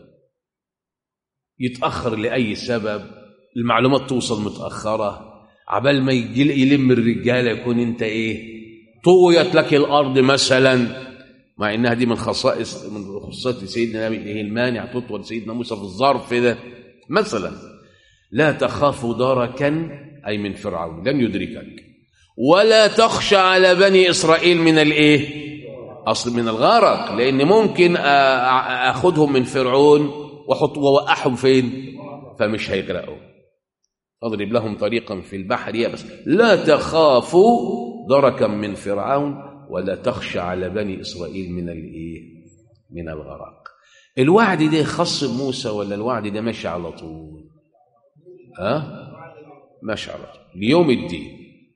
يتاخر لاي سبب المعلومات توصل متاخره عبال ما يجي يلم الرجاله يكون انت ايه طويت لك الارض مثلا مع انها دي من خصائص من خصائص سيدنا النبي ايه المانع تطول سيدنا موسى في الظرف ده مثلا لا تخاف دركا اي من فرعون لن يدركك ولا تخشى على بني اسرائيل من الايه اصل من الغرق لان ممكن اخذهم من فرعون واحط واوقعهم فين فمش هيغرقوا اضرب لهم طريقا في البحر يبس لا تخافوا دركا من فرعون ولا تخشى على بني اسرائيل من الايه من الغرق الوعد ده خاص بموسى ولا الوعد ده ماشي على طول ها أه؟ ماشي على طول ليوم الدين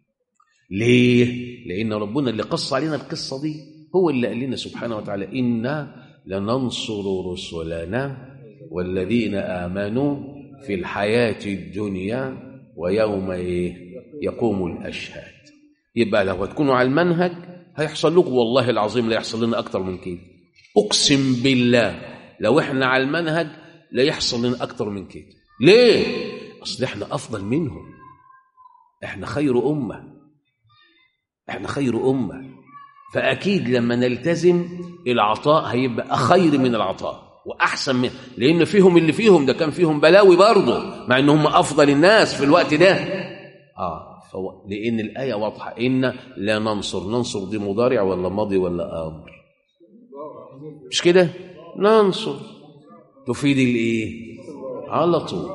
ليه لان ربنا اللي قص علينا القصه دي هو اللي قال لنا سبحانه وتعالى انا لننصر رسلنا والذين امنوا في الحياه الدنيا ويوم ايه يقوم الاشهاد يبقى لو هتكونوا على المنهج هيحصل لكم والله العظيم لا يحصل لنا اكتر من كده اقسم بالله لو احنا على المنهج لا يحصل لنا اكتر من كده ليه اصل احنا افضل منهم احنا خير امه احنا خير امه فاكيد لما نلتزم العطاء هيبقى خير من العطاء واحسن من لان فيهم اللي فيهم ده كان فيهم بلاوي برضه مع ان هم افضل الناس في الوقت ده اه فو... لان الايه واضحه ان لا ننصر ننصر دي مضارع ولا ماضي ولا امر مش كده ننصر تفيد الايه على طول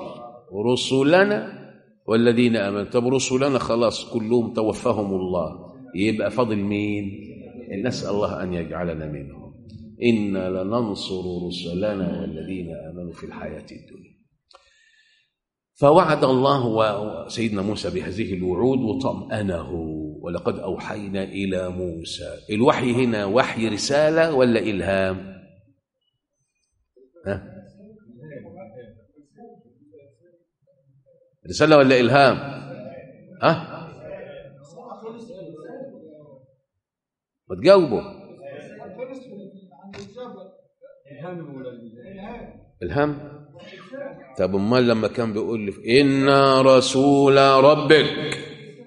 رسلنا والذين امنوا طب رسلنا خلاص كلهم توفاهم الله يبقى فاضل مين نسال الله ان يجعلنا منهم انا لننصر رسلنا والذين امنوا في الحياه الدنيا فوعد الله وسيدنا موسى بهذه الوعود وطمأنه ولقد أوحينا إلى موسى الوحي هنا وحي رسالة ولا إلهام ها؟ رسالة ولا إلهام ها ما تجاوبوا إلهام طب امال لما كان بيقول لي إنا رسول ربك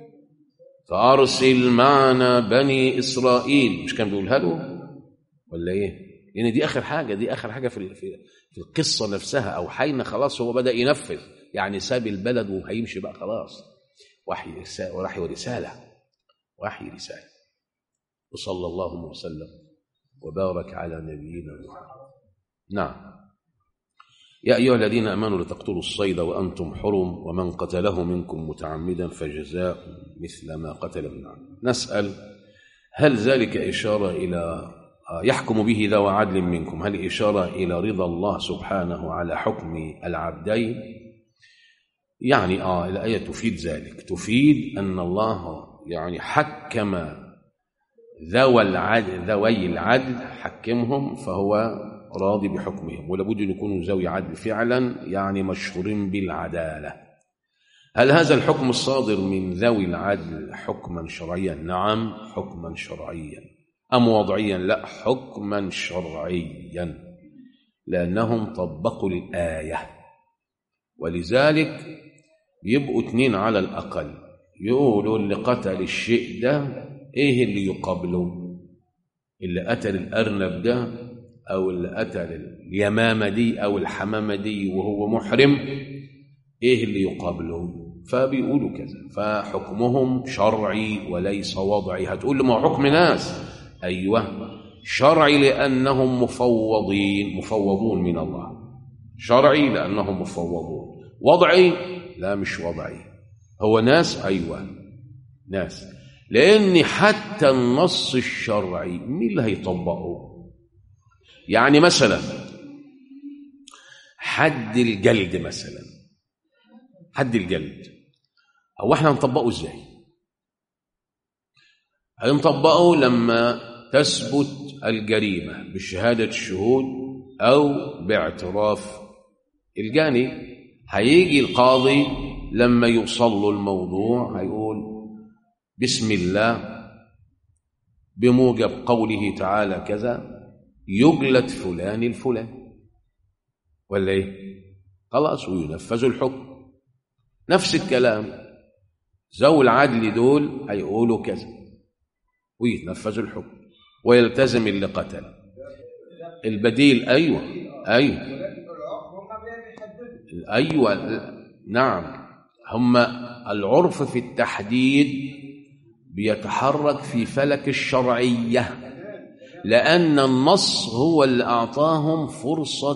فأرسل معنا بني إسرائيل مش كان بيقولها له ولا إيه لأن دي آخر حاجة دي آخر حاجة في في في القصة نفسها أو حين خلاص هو بدأ ينفذ يعني ساب البلد وهيمشي بقى خلاص وحي رسالة وحي ورسالة وحي رسالة وصلى الله وسلم وبارك على نبينا محمد نعم يا أيها الذين آمنوا لا تقتلوا الصيد وأنتم حرم ومن قتله منكم متعمدا فجزاء مثل ما قتل من عمد نسأل هل ذلك إشارة إلى يحكم به ذوى عدل منكم هل إشارة إلى رضا الله سبحانه على حكم العبدين يعني آه الآية تفيد ذلك تفيد أن الله يعني حكم ذوى العدل ذوي العدل حكمهم فهو راضي بحكمهم ولابد أن يكونوا ذوي عدل فعلا يعني مشهورين بالعدالة هل هذا الحكم الصادر من ذوي العدل حكما شرعيا نعم حكما شرعيا أم وضعيا لا حكما شرعيا لأنهم طبقوا الآية ولذلك يبقوا اتنين على الأقل يقولوا اللي قتل الشيء ده ايه اللي يقابله اللي قتل الأرنب ده أو اللي قتل اليمامة دي أو الحمامة دي وهو محرم ايه اللي يقابله فبيقولوا كذا فحكمهم شرعي وليس وضعي هتقول لي ما هو حكم ناس أيوة شرعي لأنهم مفوضين مفوضون من الله شرعي لأنهم مفوضون وضعي لا مش وضعي هو ناس أيوة ناس لأن حتى النص الشرعي مين اللي هيطبقه يعني مثلا حد الجلد مثلا حد الجلد هو احنا هنطبقه ازاي هنطبقه لما تثبت الجريمة بشهادة الشهود أو باعتراف الجاني هيجي القاضي لما يوصل له الموضوع هيقول بسم الله بموجب قوله تعالى كذا يجلد فلان الفلان ولا ايه خلاص وينفذ الحكم نفس الكلام ذوي العدل دول هيقولوا كذا ويتنفذ الحكم ويلتزم اللي قتل البديل ايوه ايوه ايوه نعم هم العرف في التحديد بيتحرك في فلك الشرعيه لان النص هو اللي اعطاهم فرصه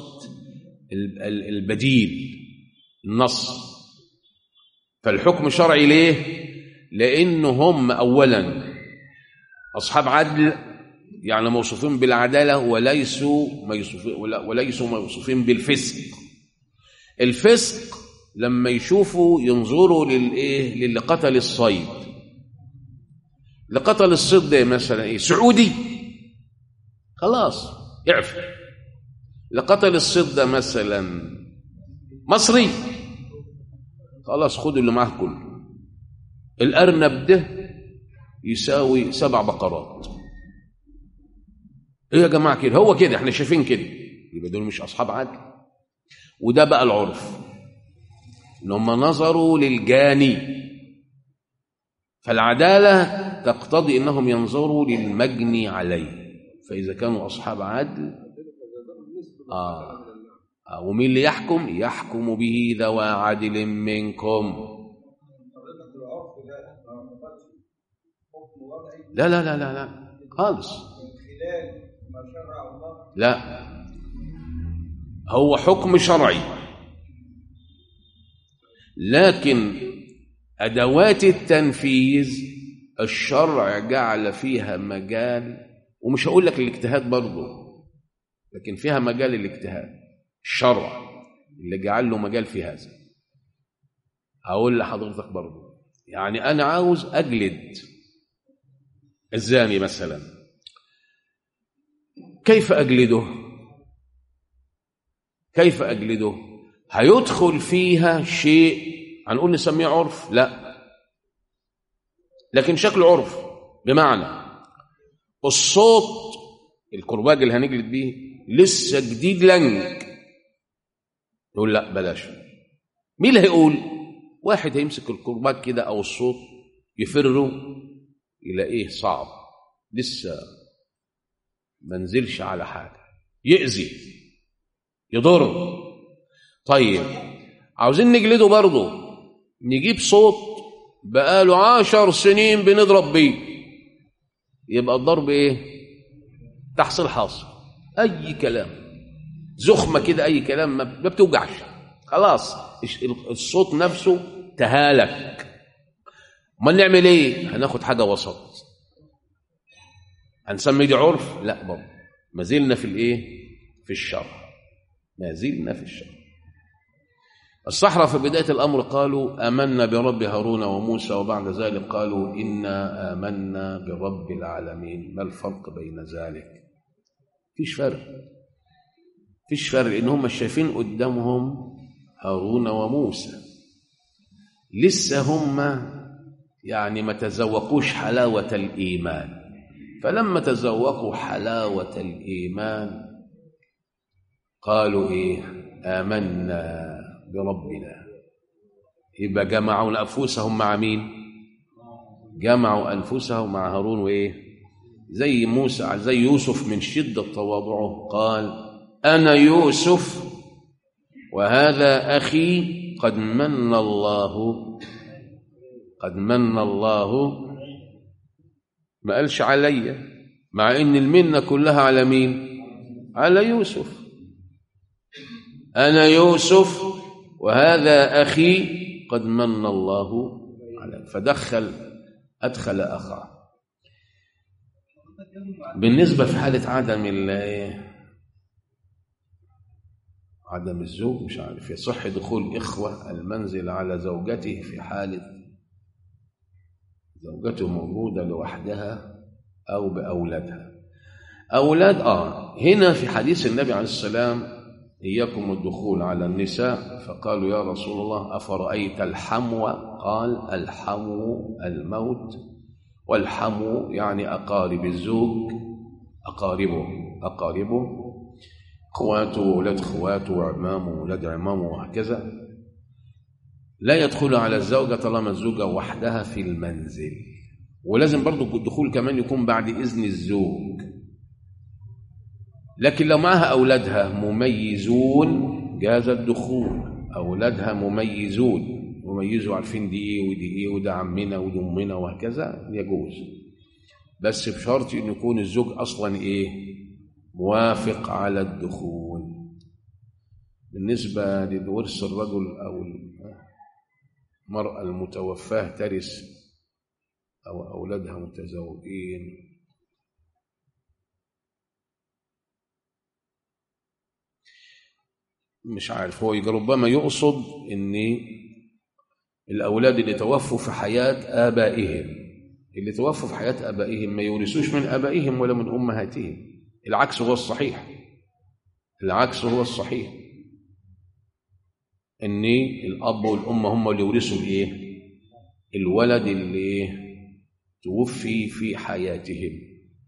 البديل النص فالحكم شرعي ليه لان هم اولا اصحاب عدل يعني موصوفين بالعداله وليسوا وليسوا موصوفين بالفسق الفسق لما يشوفوا ينظروا للايه للي قتل الصيد اللي قتل الصيد ده مثلا ايه سعودي خلاص اعفى اللي قتل الصيد ده مثلا مصري خلاص خدوا اللي معاه كله الارنب ده يساوي سبع بقرات ايه يا جماعه كده هو كده احنا شايفين كده يبقى دول مش اصحاب عدل وده بقى العرف ان هم نظروا للجاني فالعداله تقتضي انهم ينظروا للمجني عليه فاذا كانوا اصحاب عدل اه, آه ومين اللي يحكم يحكم به ذوى عدل منكم لا لا لا لا لا خالص لا هو حكم شرعي لكن أدوات التنفيذ الشرع جعل فيها مجال ومش هقول لك الاجتهاد برضه لكن فيها مجال الاجتهاد الشرع اللي جعل له مجال في هذا هقول لحضرتك برضه يعني أنا عاوز أجلد الزاني مثلا كيف أجلده كيف أجلده هيدخل فيها شيء هنقول نسميه عرف لا لكن شكل عرف بمعنى الصوت الكرباج اللي هنجلد بيه لسه جديد لنج يقول لا بلاش مين اللي هيقول واحد هيمسك الكرباج كده او الصوت يفره يلاقيه صعب لسه ما نزلش على حاجه يأذي يضر طيب عاوزين نجلده برضه نجيب صوت بقاله عشر سنين بنضرب بيه يبقى الضرب ايه تحصيل حاصل اي كلام زخمه كده اي كلام ما ما بتوجعش خلاص الش- الصوت نفسه تهالك ما نعمل ايه هناخد حاجه وسط هنسمي دي عرف لا برضه ما زلنا في الايه في الشرع ما زلنا في الشرع الصحراء في بداية الأمر قالوا آمنا برب هارون وموسى وبعد ذلك قالوا إنا آمنا برب العالمين ما الفرق بين ذلك فيش فرق فيش فرق لأن هم شايفين قدامهم هارون وموسى لسه هم يعني ما تذوقوش حلاوة الإيمان فلما تذوقوا حلاوة الإيمان قالوا إيه آمنا بربنا يبقى جمعوا أنفسهم مع مين جمعوا أنفسهم مع هارون وإيه زي موسى زي يوسف من شدة تواضعه قال أنا يوسف وهذا أخي قد من الله قد من الله ما قالش علي مع ان المنه كلها على مين على يوسف انا يوسف وهذا اخي قد من الله علي فدخل ادخل اخاه بالنسبه في حاله عدم ال- عدم الزوج مش عارف يصح دخول إخوة المنزل على زوجته في حالة زوجته موجودة لوحدها أو بأولادها أولاد آه هنا في حديث النبي عليه السلام إياكم الدخول على النساء فقالوا يا رسول الله أفرأيت الحمو قال الحمو الموت والحمو يعني أقارب الزوج أقاربه أقاربه اخواته واولاد اخواته وعمامه واولاد عمامه وهكذا لا يدخل على الزوجة طالما الزوجة وحدها في المنزل ولازم برضو الدخول كمان يكون بعد إذن الزوج لكن لو معها أولادها مميزون جاز الدخول أولادها مميزون مميزوا عارفين دي إيه ودي إيه وده عمنا ودي أمنا وهكذا يجوز بس بشرط أن يكون الزوج أصلا إيه موافق على الدخول بالنسبة للورث الرجل أو المرأة المتوفاة ترث أو أولادها متزوجين مش عارف هو ربما يقصد ان الاولاد اللي توفوا في حياه ابائهم اللي توفوا في حياه ابائهم ما يورثوش من ابائهم ولا من امهاتهم العكس هو الصحيح العكس هو الصحيح ان الاب والام هم اللي يورثوا الايه الولد اللي توفي في حياتهم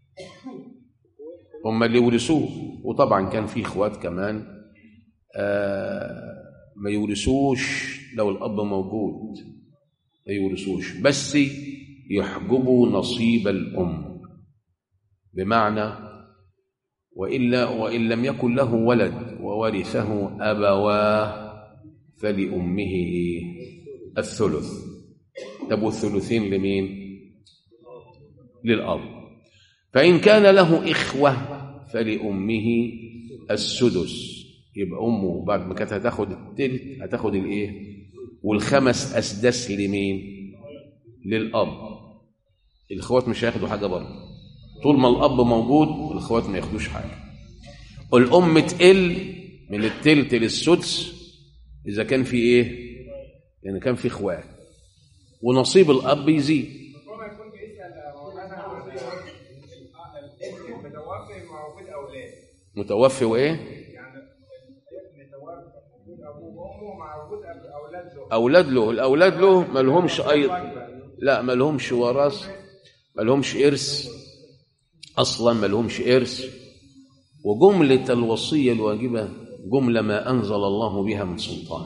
هم اللي يورثوه وطبعا كان في اخوات كمان آه ما يورثوش لو الاب موجود ما يورثوش بس يحجبوا نصيب الام بمعنى وإلا وإن لم يكن له ولد وورثه أبواه فلأمه الثلث طب والثلثين لمين؟ للأب فإن كان له إخوة فلأمه السدس يبقى أمه بعد ما كانت هتاخد التلت هتاخد الإيه؟ والخمس أسدس لمين؟ للأب الإخوات مش هياخدوا حاجة برضه طول ما الاب موجود الاخوات ما ياخدوش حاجه الام تقل من التلت للسدس اذا كان في ايه يعني كان في اخوات ونصيب الاب يزيد ربما يكون بيسأل مولانا عن الابن المتوفي موجود أولاد متوفي وايه يعني الابن متوفي موجود أبوه وأمه مع وجود أب- أولاد له اولاد له الاولاد له ما لهمش اي لا ما لهمش وراث ما لهمش ارث اصلا ما لهمش ارث وجمله الوصيه الواجبه جمله ما انزل الله بها من سلطان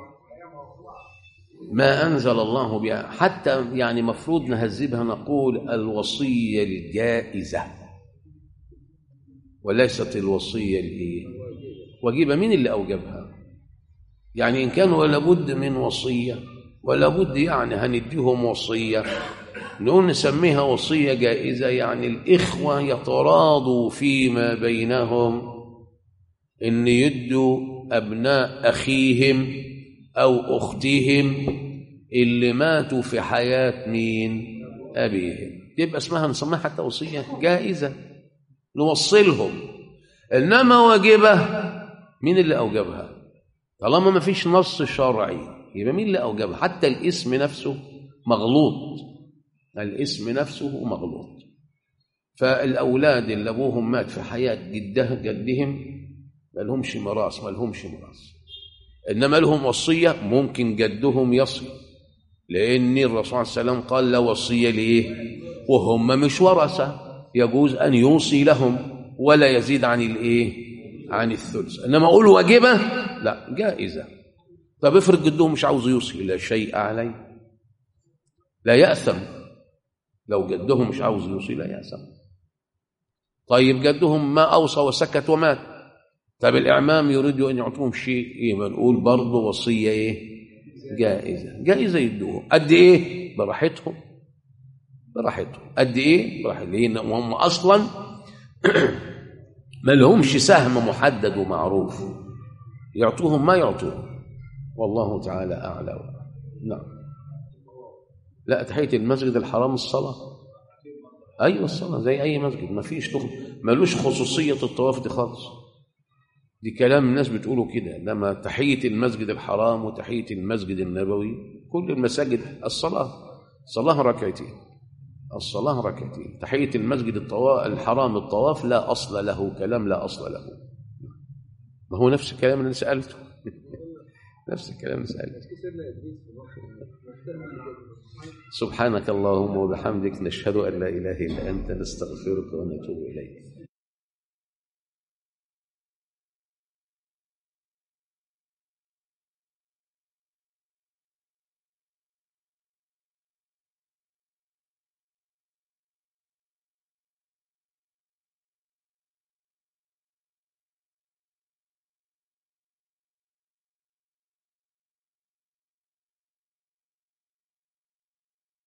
ما انزل الله بها حتى يعني مفروض نهذبها نقول الوصيه الجائزه وليست الوصيه الايه واجبه مين اللي اوجبها يعني ان كان ولا بد من وصيه ولا بد يعني هنديهم وصية نقول نسميها وصية جائزة يعني الإخوة يتراضوا فيما بينهم إن يدوا أبناء أخيهم أو أختهم اللي ماتوا في حياة مين أبيهم تبقى اسمها نسميها حتى وصية جائزة نوصلهم إنما واجبة مين اللي أوجبها طالما ما فيش نص شرعي يبقى مين اللي أوجبها حتى الاسم نفسه مغلوط الاسم نفسه مغلوط فالأولاد اللي أبوهم مات في حياة جده جدهم ما لهمش ميراث ما لهمش ميراث إنما لهم وصية ممكن جدهم يصل لأن الرسول صلى الله عليه وسلم قال لا وصية ليه وهم مش ورثة يجوز أن يوصي لهم ولا يزيد عن الإيه عن الثلث إنما أقول واجبة لا جائزة طب افرض جدهم مش عاوز يوصي لا شيء عليه لا يأثم لو جدهم مش عاوز يوصي لا يأثم طيب جدهم ما أوصى وسكت ومات طب الإعمام يريد أن يعطوهم شيء إيه ما نقول برضه وصية إيه جائزة جائزة يدوهم قد إيه براحتهم براحتهم قد إيه براحتهم لأن هم أصلا ما لهمش سهم محدد ومعروف يعطوهم ما يعطوهم والله تعالى أعلى وأعلم. نعم لا تحية المسجد الحرام الصلاة أيوة الصلاة زي أي مسجد ما فيش تخ... ملوش خصوصية الطواف دي خالص دي كلام الناس بتقوله كده لما تحية المسجد الحرام وتحية المسجد النبوي كل المساجد الصلاة صلاة ركعتين الصلاة ركعتين تحية المسجد الطواف الحرام الطواف لا أصل له كلام لا أصل له ما هو نفس الكلام اللي سألته نفس الكلام اللي سألته سبحانك اللهم وبحمدك نشهد أن لا إله إلا أنت نستغفرك ونتوب إليك